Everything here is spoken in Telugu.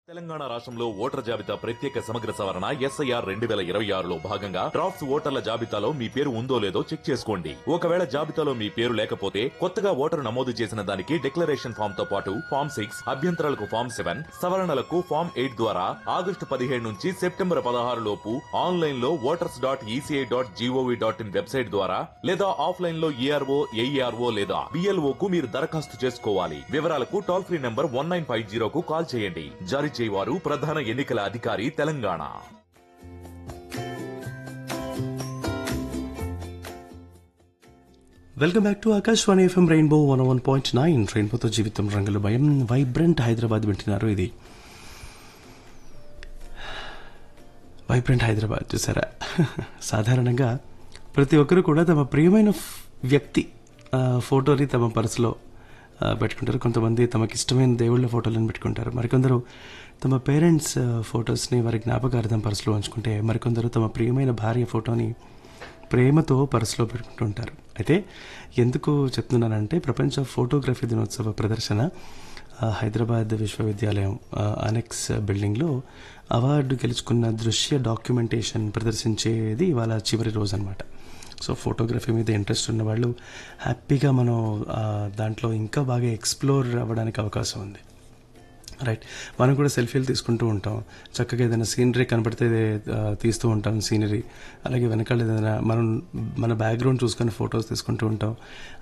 తెలంగాణ రాష్ట్రంలో ఓటర్ జాబితా ప్రత్యేక సమగ్ర సవరణ ఎస్ఐఆర్ రెండు వేల ఇరవై ఆరులో భాగంగా డ్రాఫ్ట్స్ ఓటర్ల జాబితాలో మీ పేరు ఉందో లేదో చెక్ చేసుకోండి ఒకవేళ జాబితాలో మీ పేరు లేకపోతే కొత్తగా ఓటరు నమోదు చేసిన దానికి డిక్లరేషన్ ఫామ్ తో పాటు ఫామ్ సిక్స్ అభ్యంతరాలకు ఫామ్ సెవెన్ సవరణలకు ఫామ్ ఎయిట్ ద్వారా ఆగస్టు పదిహేడు నుంచి సెప్టెంబర్ పదహారు లోపు ఆన్లైన్ లో voters dot E C I dot G O V dot in website ద్వారా లేదా ఆఫ్లైన్ లో ఈఆర్ఓ ఏఈఆర్ఓ లేదా బిఎల్ఓ కు మీరు దరఖాస్తు చేసుకోవాలి వివరాలకు toll free number one nine five జీరోకు కాల్ చేయండి జారీ చేయవారు ప్రధాన ఎన్నికల అధికారి Telangana welcome back to Akashvani F M rainbow one one point nine రెయిన్బోతో జీవితం రంగుల భయం వైబ్రెంట్ హైదరాబాద్ వింటున్నారు ఇది వైబ్రెంట్ హైదరాబాద్ చూసారా సాధారణంగా ప్రతి ఒక్కరు కూడా తమ ప్రియమైన ఫ్- వ్యక్తి ఆ, ఫోటోని తమ పర్సులో ఆ, పెట్టుకుంటారు కొంతమంది తమకి ఇష్టమైన దేవుళ్ళ ఫోటోలను పెట్టుకుంటారు మరికొందరు తమ పేరెంట్స్ ఆ, ఫొటోస్ని వారి జ్ఞాపకార్థం పర్సులో ఉంచుకుంటే మరికొందరు తమ ప్రియమైన భార్య ఫోటోని ప్రేమతో పర్సులో పెట్టుకుంటుంటారు అయితే ఎందుకు చెప్తున్నానంటే ప్రపంచ ఫోటోగ్రఫీ దినోత్సవ ప్రదర్శన ఆ, హైదరాబాద్ విశ్వవిద్యాలయం ఆ, అనెక్స్ బిల్డింగ్లో అవార్డు గెలుచుకున్న దృశ్య డాక్యుమెంటేషన్ ప్రదర్శించేది ఇవాళ చివరి రోజు అనమాట సో ఫోటోగ్రఫీ మీద ఇంట్రెస్ట్ ఉన్న వాళ్ళు హ్యాపీగా మనం ఆ, దాంట్లో ఇంకా బాగా ఎక్స్ప్లోర్ అవ్వడానికి అవకాశం ఉంది రైట్ మనం కూడా సెల్ఫీలు తీసుకుంటూ ఉంటాం చక్కగా ఏదైనా సీనరీ కనపడితే ఆ, తీస్తూ ఉంటాం సీనరీ అలాగే వెనకాల ఏదైనా మనం మన బ్యాక్గ్రౌండ్ చూసుకొని ఫొటోస్ తీసుకుంటూ ఉంటాం